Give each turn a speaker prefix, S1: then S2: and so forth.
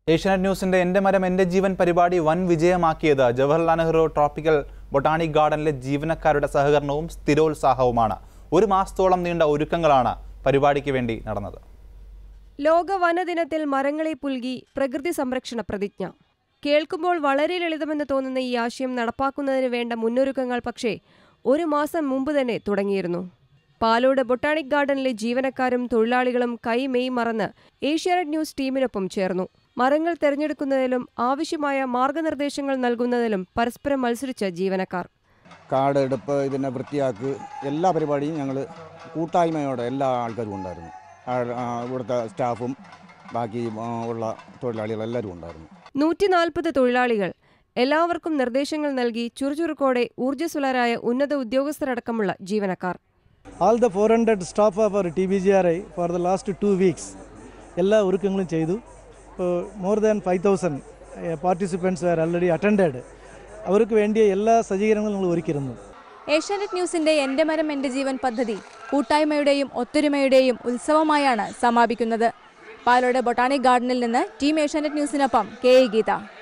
S1: ഏഷ്യാനെറ്റ് ന്യൂസിന്റെ എന്റെ മരം എന്റെ ജീവൻ പരിപാടി വൻ വിജയമാക്കിയത് ജവഹർലാൽ നെഹ്റു ട്രോപ്പിക്കൽ ബൊട്ടാണിക് ഗാർഡനിലെ ജീവനക്കാരുടെ സഹകരണവും സ്ഥിരോത്സാഹവുമാണ് ഒരു മാസത്തോളം നീണ്ട ഒരുക്കങ്ങളാണ് പരിപാടിക്ക് വേണ്ടി നടന്നത്
S2: ലോക വനദിനത്തിൽ മരങ്ങളെ പുൽകി പ്രകൃതി സംരക്ഷണ പ്രതിജ്ഞ കേൾക്കുമ്പോൾ വളരെ ലളിതമെന്ന് തോന്നുന്ന ഈ ആശയം നടപ്പാക്കുന്നതിന് വേണ്ട മുന്നൊരുക്കങ്ങൾ പക്ഷേ ഒരു മാസം മുമ്പ് തന്നെ തുടങ്ങിയിരുന്നു പാലോട് ബൊട്ടാണിക് ഗാർഡനിലെ ജീവനക്കാരും തൊഴിലാളികളും കൈ മെയ് മറന്ന് ഏഷ്യാനെറ്റ് ന്യൂസ് ടീമിനൊപ്പം ചേർന്നു മരങ്ങൾ തെരഞ്ഞെടുക്കുന്നതിലും ആവശ്യമായ മാർഗനിർദ്ദേശങ്ങൾ നൽകുന്നതിലും പരസ്പരം മത്സരിച്ച ജീവനക്കാർ
S3: കാട് എടുപ്പ് ഇതിനെ വൃത്തിയാക്ക് എല്ലാ പരിപാടിയും ഞങ്ങൾ കൂട്ടായ്മയോടെ എല്ലാ ആൾക്കാരും ഉണ്ടായിരുന്നു ആ- ആ ഇവിടുത്തെ സ്റ്റാഫും ബാക്കി ആ, ഉള്ള തൊഴിലാളികളെല്ലാവരും ഉണ്ടായിരുന്നു
S2: നൂറ്റി നാൽപ്പത് തൊഴിലാളികൾ എല്ലാവർക്കും നിർദ്ദേശങ്ങൾ നൽകി ചുറുചുറുക്കോടെ ഊർജ്ജസ്വലരായ ഉന്നത ഉദ്യോഗസ്ഥരടക്കമുള്ള ജീവനക്കാർ
S4: all the 400 staff of our TBGRI for the last two weeks എല്ലാ ഒരുക്കങ്ങളും ചെയ്തു more than five thousand participants are already attended അവർക്ക് വേണ്ടിയ എല്ലാ സജ്ജീകരണങ്ങളും ഞങ്ങൾ ഒരുക്കിയിരുന്നു
S5: ഏഷ്യാനെറ്റ് ന്യൂസിന്റെ എന്റെ മരം എന്റെ ജീവൻ പദ്ധതി കൂട്ടായ്മയുടെയും ഒത്തൊരുമയുടെയും ഉത്സവമായാണ് സമാപിക്കുന്നത് പാലോട് ബൊട്ടാണിക് ഗാർഡനിൽ നിന്ന് ടീം ഏഷ്യാനെറ്റ് ന്യൂസിനൊപ്പം കെ എ ഗീത